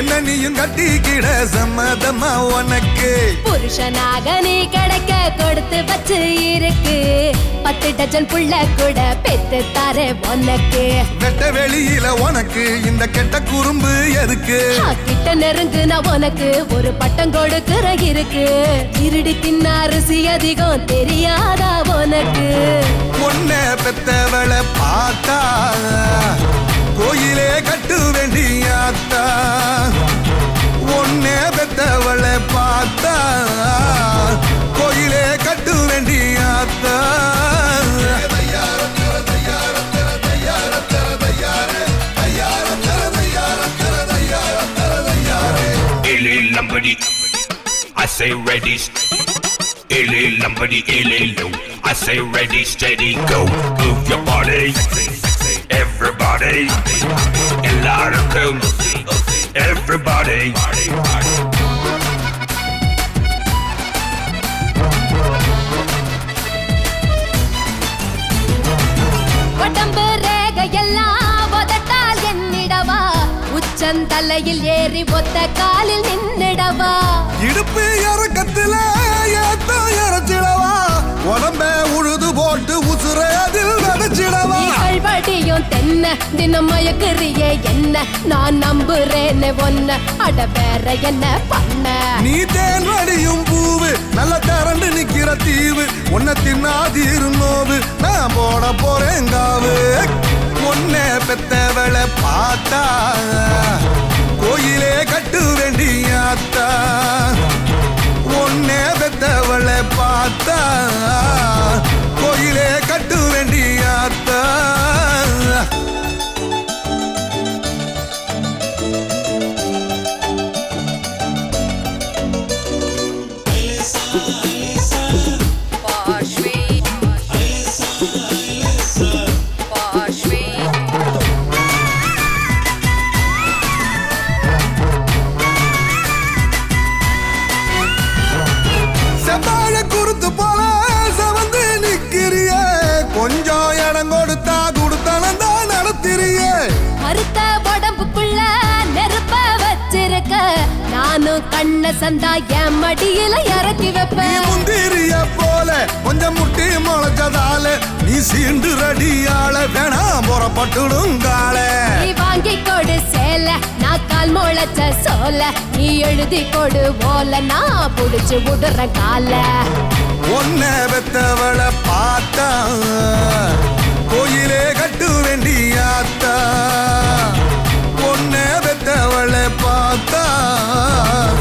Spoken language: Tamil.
என்ன நீயும் கட்டிக்கிட சம்மதமா உனக்கு புருஷனாக நீ கிடைக்க கொடுத்து வச்சு இருக்கு பத்து டஜன் புள்ள கூட பெத்து தாரே உனக்கு வெட்ட வெளியில உனக்கு இந்த கெட்ட குறும்பு எதுக்கு நான் கிட்ட நெருங்கு நான் உனக்கு ஒரு பட்டம் கொடுக்கிற இருக்கு இருடி தின்ன அரிசி அதிகம் தெரியாதா உனக்கு பொண்ண பெத்தவளை பார்த்தா கோயிலே கட்டு வேண்டியாத்தா ஒன்னே பெத்தவளை பார்த்தா கோயிலே கட்டு வேண்டியாத்தா Illy Lumbody, I say ready. Illy Lumbody, illy low. I say ready, steady, go. Move your body, everybody. எல்லாருக்கும் everybody. உடம்பு ரேக எல்லாம் உதட்டால் என்னிடவா உச்சந்தலையில் ஏறி ஒத்த காலில் நின்னிடவா இடுப்பு இறக்கத்துல ஏத்தம் இறச்சிடவா உடம்ப உழுது போட்டு உசுர அதில் விதைச்சிடவா இகழ்வடியும் தென்ன தினம் மயக்குறியே என்ன நான் நம்புறேன்னு ஒன்ன அட வேற என்ன பண்ண நீ தேன் வடியும் பூவு நல்ல திரண்டு நிக்கிற தீவு உன்னை தின்னாதீரு நோவு நான் போட போறேன் காவு உன்னை பெத்தவளை பார்த்தா கோயிலே கட்டு வேண்டியாத்தா உன்னை பெத்தவளை பார்த்தா கோயிலே கட்டு வேண்டியாத்தா Poshwe. Poshwe. செவ்வாழ குறுத்து போல செவந்து நிக்கிறிய கொஞ்சம் இடம் கொடுத்தா கொடுத்தனம் தான் நடத்திறியே கருத்த உடம்புக்குள்ள நெருப்ப வச்சிருக்க நானும் கண்ண சந்தா என் மடியில இறக்கி நீ வைப்பேன் முந்திரிய போல கொஞ்சம் முட்டி முளைச்சதால நீ சீண்டு ரடியால வேணாம் புறப்பட்டுடுங்கால நீ வாங்கி கொடு சேல நான் கால் முளைச்ச சோல நீ எழுதி கொடு ஓல நான் புடிச்சு விடுற கால ஒன்ன பெத்தவளை பார்த்தா கோயிலே கட்டு வேண்டியாத்தா ஒன்ன பெத்தவளை பார்த்தா